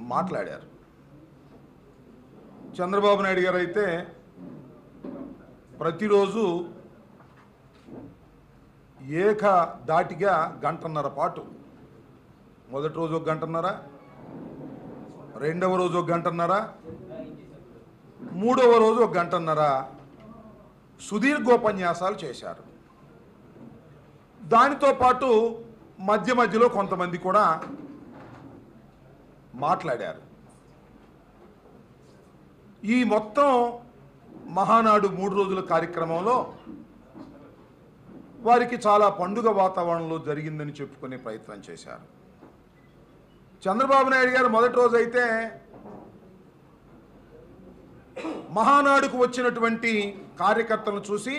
మాట్లాడారు చంద్రబాబు నాయుడు గారు అయితే ప్రతిరోజు ఏక దాటిగా గంటన్నర పాటు మొదటి రోజు ఒక గంటన్నర రెండవ రోజు ఒక గంటన్నర మూడవ రోజు ఒక గంటన్నర సుదీర్ఘోపన్యాసాలు చేశారు దానితో పాటు మధ్య మధ్యలో కొంతమంది కూడా మాట్లాడారు ఈ మొత్తం మహానాడు మూడు రోజుల కార్యక్రమంలో వారికి చాలా పండుగ వాతావరణంలో జరిగిందని చెప్పుకునే ప్రయత్నం చేశారు చంద్రబాబు నాయుడు గారు మొదటి రోజు అయితే మహానాడుకు వచ్చినటువంటి కార్యకర్తలను చూసి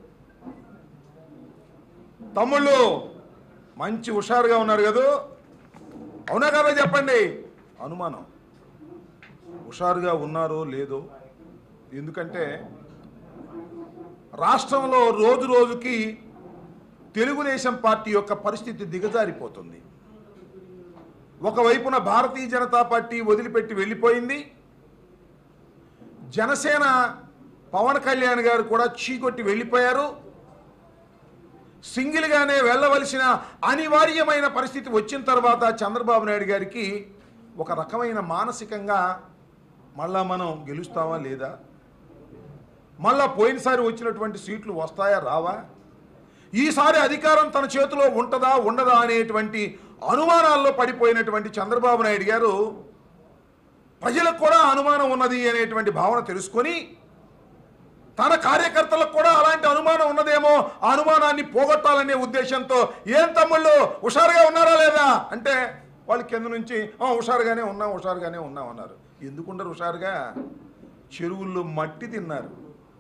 తమ్ముళ్ళు మంచి హుషారుగా ఉన్నారు కదూ అవునా కదా చెప్పండి అనుమానం హుషారుగా ఉన్నారో లేదో ఎందుకంటే రాష్ట్రంలో రోజు రోజుకి తెలుగుదేశం పార్టీ యొక్క పరిస్థితి దిగజారిపోతుంది ఒకవైపున భారతీయ జనతా పార్టీ వదిలిపెట్టి వెళ్ళిపోయింది జనసేన పవన్ కళ్యాణ్ గారు కూడా చీకొట్టి వెళ్ళిపోయారు సింగిల్గానే వెళ్ళవలసిన అనివార్యమైన పరిస్థితి వచ్చిన తర్వాత చంద్రబాబు నాయుడు గారికి ఒక రకమైన మానసికంగా మళ్ళా మనం గెలుస్తామా లేదా మళ్ళా పోయినసారి వచ్చినటువంటి సీట్లు వస్తాయా రావా ఈసారి అధికారం తన చేతిలో ఉంటుందా ఉండదా అనేటువంటి అనుమానాల్లో పడిపోయినటువంటి చంద్రబాబు నాయుడు గారు ప్రజలకు కూడా అనుమానం ఉన్నది అనేటువంటి భావన తెలుసుకొని తన కార్యకర్తలకు కూడా అలాంటి అనుమానం ఉన్నదేమో ఆ అనుమానాన్ని పోగొట్టాలనే ఉద్దేశంతో ఏం తమ్ముళ్ళు హుషారుగా ఉన్నారా లేదా అంటే వాళ్ళు కింద నుంచి "ఆ, హుషారుగానే ఉన్నాం హుషారుగానే ఉన్నాం అన్నారు ఎందుకుంటారు హుషారుగా చెరువుల్లో మట్టి తిన్నారు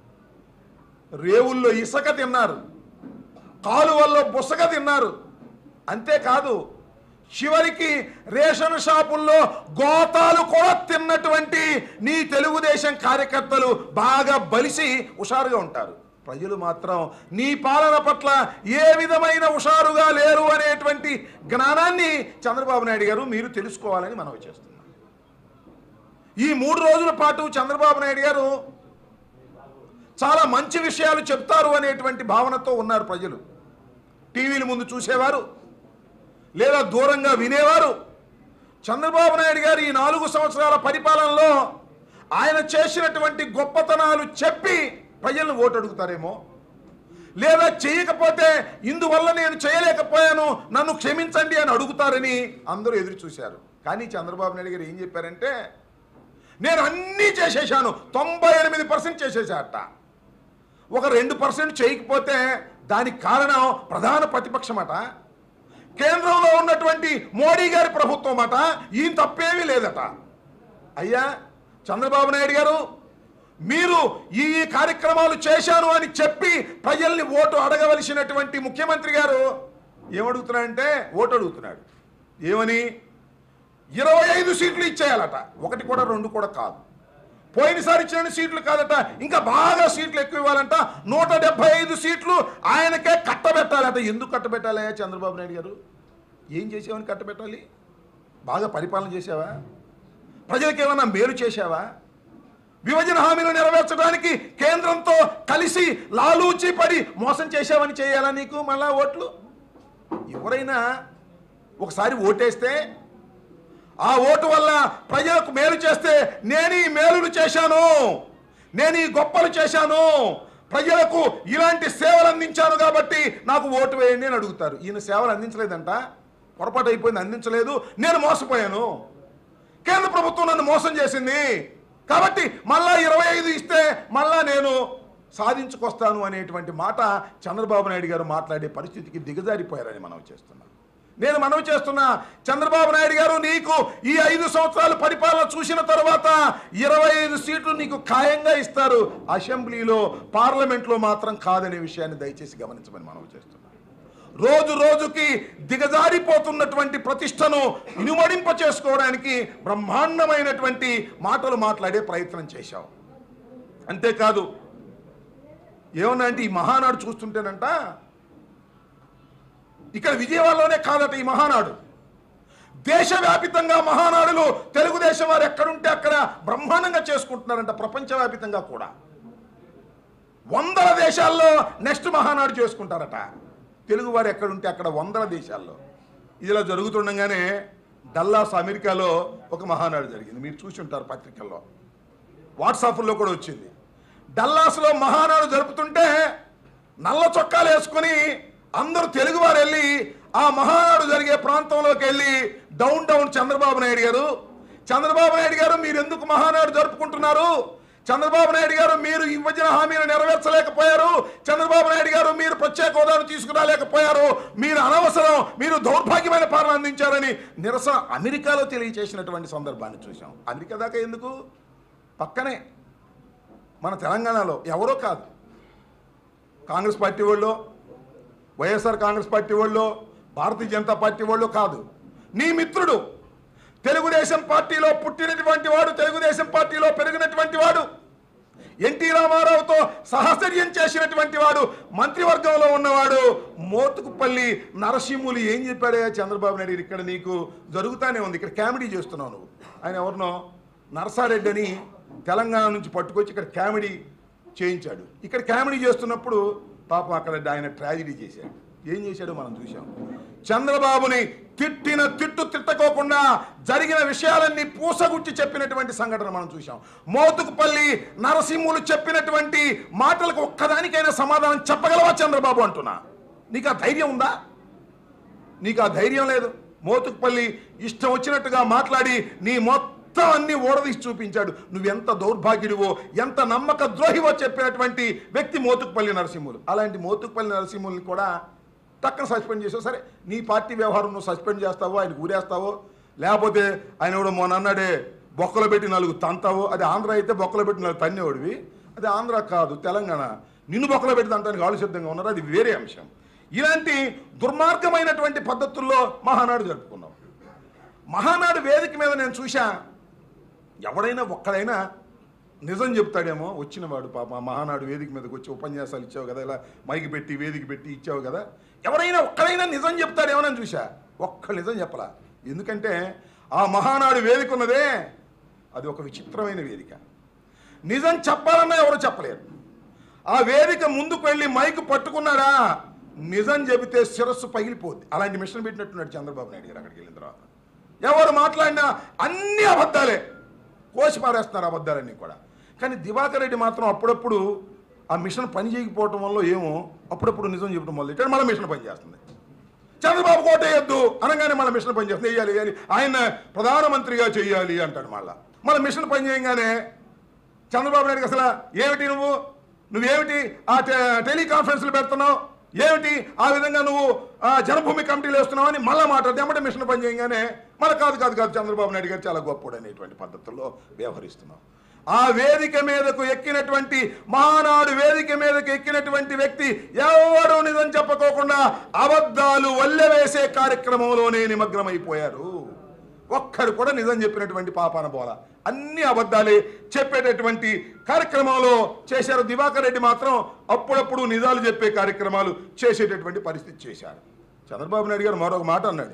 రేవుల్లో ఇసుక తిన్నారు కాలువల్లో బుసగ తిన్నారు అంతేకాదు చివరికి రేషన్ షాపుల్లో గోతాలు కూడా తిన్నటువంటి నీ తెలుగుదేశం కార్యకర్తలు బాగా బలిసి హుషారుగా ఉంటారు ప్రజలు మాత్రం నీ పాలన పట్ల ఏ విధమైన హుషారుగా లేరు అనేటువంటి జ్ఞానాన్ని చంద్రబాబు నాయుడు గారు మీరు తెలుసుకోవాలని మనవి చేస్తున్నాం ఈ మూడు రోజుల పాటు చంద్రబాబు నాయుడు గారు చాలా మంచి విషయాలు చెప్తారు అనేటువంటి భావనతో ఉన్నారు ప్రజలు టీవీల ముందు చూసేవారు లేదా దూరంగా వినేవారు చంద్రబాబు నాయుడు గారు ఈ నాలుగు సంవత్సరాల పరిపాలనలో ఆయన చేసినటువంటి గొప్పతనాలు చెప్పి ప్రజలను ఓటు అడుగుతారేమో లేదా చేయకపోతే ఇందువల్ల నేను చేయలేకపోయాను నన్ను క్షమించండి అని అడుగుతారని అందరూ ఎదురు చూశారు కానీ చంద్రబాబు నాయుడు గారు ఏం చెప్పారంటే నేను అన్నీ చేసేసాను తొంభై ఎనిమిది పర్సెంట్ చేసేసాట ఒక రెండు పర్సెంట్ చేయకపోతే దానికి కారణం ప్రధాన ప్రతిపక్షమట కేంద్రంలో ఉన్నటువంటి మోడీ గారి ప్రభుత్వం అట ఈయన తప్పేమీ లేదట అయ్యా చంద్రబాబు నాయుడు గారు మీరు ఈ ఈ కార్యక్రమాలు చేశాను అని చెప్పి ప్రజల్ని ఓటు అడగవలసినటువంటి ముఖ్యమంత్రి గారు ఏమడుగుతున్నాడంటే ఓటు అడుగుతున్నాడు ఏమని ఇరవై ఐదు సీట్లు ఇచ్చేయాలట ఒకటి కూడా రెండు కూడా కాదు పోయినసారి ఇచ్చిన సీట్లు కాదట ఇంకా బాగా సీట్లు ఎక్కువ ఇవ్వాలంట నూట డెబ్బై ఐదు సీట్లు ఆయనకే కట్టబెట్టాలట ఎందుకు కట్టబెట్టాలయ్యా చంద్రబాబు నాయుడు గారు ఏం చేసావని కట్టబెట్టాలి బాగా పరిపాలన చేసావా ప్రజలకు ఏమైనా మేలు చేశావా విభజన హామీలు నెరవేర్చడానికి కేంద్రంతో కలిసి లాలూచి పడి మోసం చేశావని చేయాలా నీకు మళ్ళా ఓట్లు ఎవరైనా ఒకసారి ఓటేస్తే ఆ ఓటు వల్ల ప్రజలకు మేలు చేస్తే నేను ఈ మేలులు చేశాను నేను ఈ గొప్పలు చేశాను ప్రజలకు ఇలాంటి సేవలు అందించాను కాబట్టి నాకు ఓటు వేయండి అని అడుగుతారు ఈయన సేవలు అందించలేదంట పొరపాటు అయిపోయింది అందించలేదు నేను మోసపోయాను కేంద్ర ప్రభుత్వం నన్ను మోసం చేసింది కాబట్టి మళ్ళా ఇరవై ఐదు ఇస్తే మళ్ళా నేను సాధించుకొస్తాను అనేటువంటి మాట చంద్రబాబు నాయుడు గారు మాట్లాడే పరిస్థితికి దిగజారిపోయారని మనం చేస్తున్నాం నేను మనవి చేస్తున్నా చంద్రబాబు నాయుడు గారు నీకు ఈ ఐదు సంవత్సరాలు పరిపాలన చూసిన తర్వాత ఇరవై ఐదు సీట్లు నీకు ఖాయంగా ఇస్తారు అసెంబ్లీలో పార్లమెంట్లో మాత్రం కాదనే విషయాన్ని దయచేసి గమనించమని మనవి చేస్తున్నాం రోజు రోజుకి దిగజారిపోతున్నటువంటి ప్రతిష్టను ఇనుమడింప చేసుకోవడానికి బ్రహ్మాండమైనటువంటి మాటలు మాట్లాడే ప్రయత్నం చేశావు అంతేకాదు ఏమన్నా అంటే ఈ మహానాడు చూస్తుంటేనంట ఇక్కడ విజయవాడలోనే కాదట ఈ మహానాడు దేశవ్యాపితంగా మహానాడులు తెలుగుదేశం వారు ఎక్కడుంటే అక్కడ బ్రహ్మాండంగా చేసుకుంటున్నారంట ప్రపంచవ్యాపితంగా కూడా వందల దేశాల్లో నెక్స్ట్ మహానాడు చేసుకుంటారట తెలుగు వారు ఎక్కడుంటే అక్కడ వందల దేశాల్లో ఇదిలా జరుగుతుండగానే డల్లాస్ అమెరికాలో ఒక మహానాడు జరిగింది మీరు చూసి ఉంటారు పత్రికల్లో వాట్సాప్లో కూడా వచ్చింది డల్లాస్లో మహానాడు జరుపుతుంటే నల్ల చొక్కాలు వేసుకొని అందరూ తెలుగువారు వెళ్ళి ఆ మహానాడు జరిగే ప్రాంతంలోకి వెళ్ళి డౌన్ డౌన్ చంద్రబాబు నాయుడు గారు చంద్రబాబు నాయుడు గారు మీరు ఎందుకు మహానాడు జరుపుకుంటున్నారు చంద్రబాబు నాయుడు గారు మీరు విభజన హామీలు నెరవేర్చలేకపోయారు చంద్రబాబు నాయుడు గారు మీరు ప్రత్యేక హోదాను తీసుకురాలేకపోయారు మీరు అనవసరం మీరు దౌర్భాగ్యమైన పాలన అందించారని నిరసన అమెరికాలో తెలియచేసినటువంటి సందర్భాన్ని చూసాం అమెరికా దాకా ఎందుకు పక్కనే మన తెలంగాణలో ఎవరో కాదు కాంగ్రెస్ పార్టీ వాళ్ళు వైఎస్ఆర్ కాంగ్రెస్ పార్టీ వాళ్ళు భారతీయ జనతా పార్టీ వాళ్ళు కాదు నీ మిత్రుడు తెలుగుదేశం పార్టీలో పుట్టినటువంటి వాడు తెలుగుదేశం పార్టీలో పెరిగినటువంటి వాడు ఎన్టీ రామారావుతో సహచర్యం చేసినటువంటి వాడు మంత్రివర్గంలో ఉన్నవాడు మోతుకుపల్లి నరసింహులు ఏం చెప్పాడే చంద్రబాబు నాయుడు ఇక్కడ నీకు జరుగుతానే ఉంది ఇక్కడ కామెడీ చేస్తున్నావు నువ్వు ఆయన ఎవరినో నరసారెడ్డి అని తెలంగాణ నుంచి పట్టుకొచ్చి ఇక్కడ కామెడీ చేయించాడు ఇక్కడ కామెడీ చేస్తున్నప్పుడు పాపం అక్కడ ఆయన ట్రాజిడీ చేశాడు ఏం చేశాడో మనం చూసాం చంద్రబాబుని తిట్టిన తిట్టు తిట్టకోకుండా జరిగిన విషయాలన్నీ పూసగుచ్చి చెప్పినటువంటి సంఘటన మనం చూసాం మోతుకుపల్లి నరసింహులు చెప్పినటువంటి మాటలకు ఒక్కదానికైనా సమాధానం చెప్పగలవా చంద్రబాబు అంటున్నా నీకు ఆ ధైర్యం ఉందా నీకు ఆ ధైర్యం లేదు మోతుకుపల్లి ఇష్టం వచ్చినట్టుగా మాట్లాడి నీ మొత్తం అన్ని ఓడదీసి చూపించాడు నువ్వెంత దౌర్భాగ్యుడివో ఎంత నమ్మక ద్రోహివో చెప్పినటువంటి వ్యక్తి మోతుకుపల్లి నరసింహులు అలాంటి మోతుకుపల్లి నరసింహుల్ని కూడా టక్కన సస్పెండ్ చేసావు సరే నీ పార్టీ వ్యవహారం నువ్వు సస్పెండ్ చేస్తావో ఆయన ఊరేస్తావో లేకపోతే ఆయన కూడా మొన్న అన్నాడే బొక్కలో పెట్టి నలుగు తంతావో అది ఆంధ్ర అయితే బొక్కలో పెట్టి నలుగు తన్నేవాడివి అది ఆంధ్ర కాదు తెలంగాణ నిన్ను బొక్కలో పెట్టి తంటానికి ఆలు సిద్ధంగా ఉన్నారు అది వేరే అంశం ఇలాంటి దుర్మార్గమైనటువంటి పద్ధతుల్లో మహానాడు జరుపుకున్నాం మహానాడు వేదిక మీద నేను చూశా ఎవడైనా ఒక్కడైనా నిజం చెప్తాడేమో వచ్చినవాడు పాప ఆ మహానాడు వేదిక మీదకి వచ్చి ఉపన్యాసాలు ఇచ్చావు కదా ఇలా మైకి పెట్టి వేదిక పెట్టి ఇచ్చావు కదా ఎవరైనా ఒక్కడైనా నిజం చెప్తాడేమో అని చూశా ఒక్క నిజం చెప్పలా ఎందుకంటే ఆ మహానాడు వేదిక ఉన్నదే అది ఒక విచిత్రమైన వేదిక నిజం చెప్పాలన్నా ఎవరు చెప్పలేరు ఆ వేదిక ముందుకు వెళ్ళి మైకు పట్టుకున్నాడా నిజం చెబితే శిరస్సు పగిలిపోద్ది అలాంటి మిషన్ పెట్టినట్టున్నాడు చంద్రబాబు నాయుడు గారు అక్కడికి వెళ్ళిన తర్వాత ఎవరు మాట్లాడినా అన్ని అబద్ధాలే కోసి పారేస్తున్నారు అబద్ధాలన్నీ కూడా కానీ దివాకర్ రెడ్డి మాత్రం అప్పుడప్పుడు ఆ మిషన్ పని చేయకపోవటం వల్ల ఏమో అప్పుడప్పుడు నిజం చెప్పడం వల్ల ఇక్కడ మళ్ళీ మిషన్ పని చేస్తుంది చంద్రబాబు కోట వేయొద్దు అనగానే మళ్ళీ మిషన్ పని చేస్తుంది వేయాలి వేయాలి ఆయన ప్రధానమంత్రిగా చేయాలి అంటాడు మళ్ళా మళ్ళీ మిషన్ పని చేయగానే చంద్రబాబు నాయుడుకి అసలు ఏమిటి నువ్వు నువ్వేమిటి ఆ టె- టెలికాన్ఫరెన్స్లు పెడుతున్నావు ఏమిటి ఆ విధంగా నువ్వు ఆ, జనభూమి కమిటీలు వేస్తున్నావు అని మళ్ళీ మాట్లాడితే ఎమ్మటే మిషన్ పని చేయగానే మళ్ళీ కాదు కాదు కాదు చంద్రబాబు నాయుడు గారు చాలా గొప్పడు అనేటువంటి పద్ధతుల్లో వ్యవహరిస్తున్నావు ఆ వేదిక మీదకు ఎక్కినటువంటి మహానాడు వేదిక మీదకు ఎక్కినటువంటి వ్యక్తి ఎవరు నిజం చెప్పకోకుండా అబద్ధాలు వల్లెవేసే కార్యక్రమంలోనే నిమగ్నమైపోయారు ఒక్కడు కూడా నిజం చెప్పినటువంటి పాపాన బోల అన్ని అబద్ధాలే చెప్పేటటువంటి కార్యక్రమంలో చేశారు దివాకర్ రెడ్డి మాత్రం అప్పుడప్పుడు నిజాలు చెప్పే కార్యక్రమాలు చేసేటటువంటి పరిస్థితి చేశారు చంద్రబాబు నాయుడు గారు మరొక మాట అన్నాడు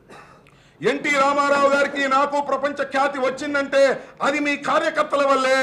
ఎన్టీ రామారావు గారికి నాకు ప్రపంచ ఖ్యాతి వచ్చిందంటే అది మీ కార్యకర్తల వల్లే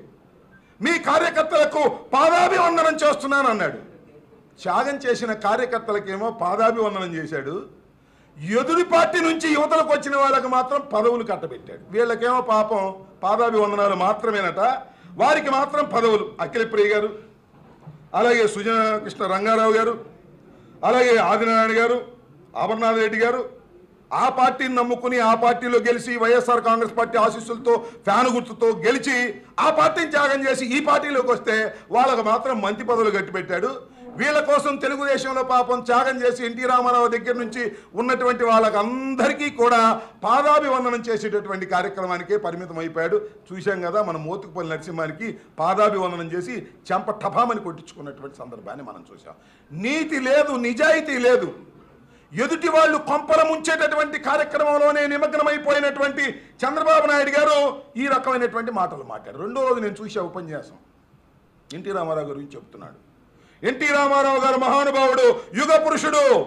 మీ కార్యకర్తలకు పాదాభివందనం చేస్తున్నాను అన్నాడు త్యాగం చేసిన కార్యకర్తలకేమో పాదాభివందనం చేశాడు ఎదురు పార్టీ నుంచి యువతలకు వచ్చిన వాళ్ళకి మాత్రం పదవులు కట్టబెట్టాడు వీళ్ళకేమో పాపం పాదాభివందనాలు మాత్రమేనట వారికి మాత్రం పదవులు అఖిలప్రియ గారు అలాగే సుజన కృష్ణ రంగారావు గారు అలాగే ఆదినారాయణ గారు అమర్నాథ్ రెడ్డి గారు ఆ పార్టీని నమ్ముకుని ఆ పార్టీలో గెలిచి వైఎస్ఆర్ కాంగ్రెస్ పార్టీ ఆశీస్సులతో ఫ్యాను గుర్తుతో గెలిచి ఆ పార్టీని త్యాగం చేసి ఈ పార్టీలోకి వస్తే వాళ్ళకు మాత్రం మంత్రి పదవులు కట్టిపెట్టాడు వీళ్ళ కోసం తెలుగుదేశంలో పాపం త్యాగం చేసి ఎన్టీ రామారావు దగ్గర నుంచి ఉన్నటువంటి వాళ్ళకి అందరికీ కూడా పాదాభివందనం చేసేటటువంటి కార్యక్రమానికే పరిమితం అయిపోయాడు చూశాం కదా మన మోతుకుపల్లి నరసింహానికి పాదాభివందనం చేసి చెంప టపామని కొట్టించుకున్నటువంటి సందర్భాన్ని మనం చూసాం నీతి లేదు నిజాయితీ లేదు ఎదుటి వాళ్ళు కొంపల ముంచేటటువంటి కార్యక్రమంలోనే నిమగ్నమైపోయినటువంటి చంద్రబాబు నాయుడు గారు ఈ రకమైనటువంటి మాటలు మాట్లాడారు రెండో రోజు నేను చూసే ఉపన్యాసం ఎన్టీ రామారావు గురించి చెప్తున్నాడు ఎన్టీ రామారావు గారు మహానుభావుడు యుగ పురుషుడు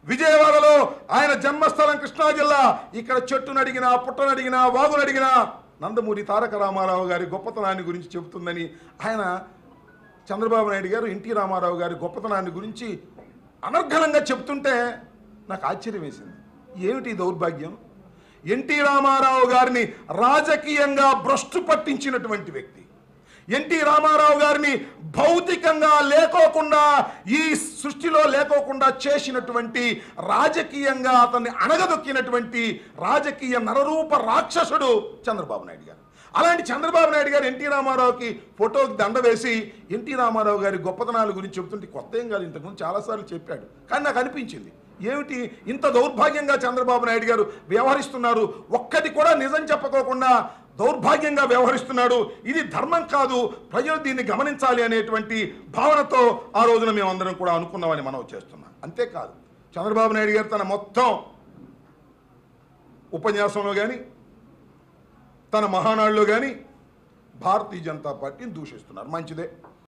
విజయవాడలో ఆయన జన్మస్థలం కృష్ణా జిల్లా ఇక్కడ చెట్టును అడిగినా పుట్టను అడిగినా వాగును అడిగినా నందమూరి తారక రామారావు గారి గొప్పతనాన్ని గురించి చెబుతుందని ఆయన చంద్రబాబు నాయుడు గారు ఎన్టీ రామారావు గారి గొప్పతనాన్ని గురించి అనర్ఘలంగా చెప్తుంటే నాకు ఆశ్చర్యం వేసింది ఏమిటి ఈ దౌర్భాగ్యం ఎన్టీ రామారావు గారిని రాజకీయంగా భ్రష్టు పట్టించినటువంటి వ్యక్తి ఎన్టీ రామారావు గారిని భౌతికంగా లేకోకుండా ఈ సృష్టిలో లేకోకుండా చేసినటువంటి రాజకీయంగా అతన్ని అణగదొక్కినటువంటి రాజకీయ నరరూప రాక్షసుడు చంద్రబాబు నాయుడు గారు అలాంటి చంద్రబాబు నాయుడు గారు ఎన్టీ రామారావుకి ఫోటోకి దండ వేసి ఎన్టీ రామారావు గారి గొప్పతనాల గురించి చెబుతుంటే కొత్త ఏం కాదు ఇంతకుముందు చాలాసార్లు చెప్పాడు కానీ నాకు అనిపించింది ఏమిటి ఇంత దౌర్భాగ్యంగా చంద్రబాబు నాయుడు గారు వ్యవహరిస్తున్నారు ఒక్కటి కూడా నిజం చెప్పకోకుండా దౌర్భాగ్యంగా వ్యవహరిస్తున్నాడు ఇది ధర్మం కాదు ప్రజలు దీన్ని గమనించాలి అనేటువంటి భావనతో ఆ రోజున మేమందరం కూడా అనుకున్నామని మనం చేస్తున్నాం అంతేకాదు చంద్రబాబు నాయుడు గారు తన మొత్తం ఉపన్యాసంలో కానీ తన మహానాడులో కానీ భారతీయ జనతా పార్టీని దూషిస్తున్నారు మంచిదే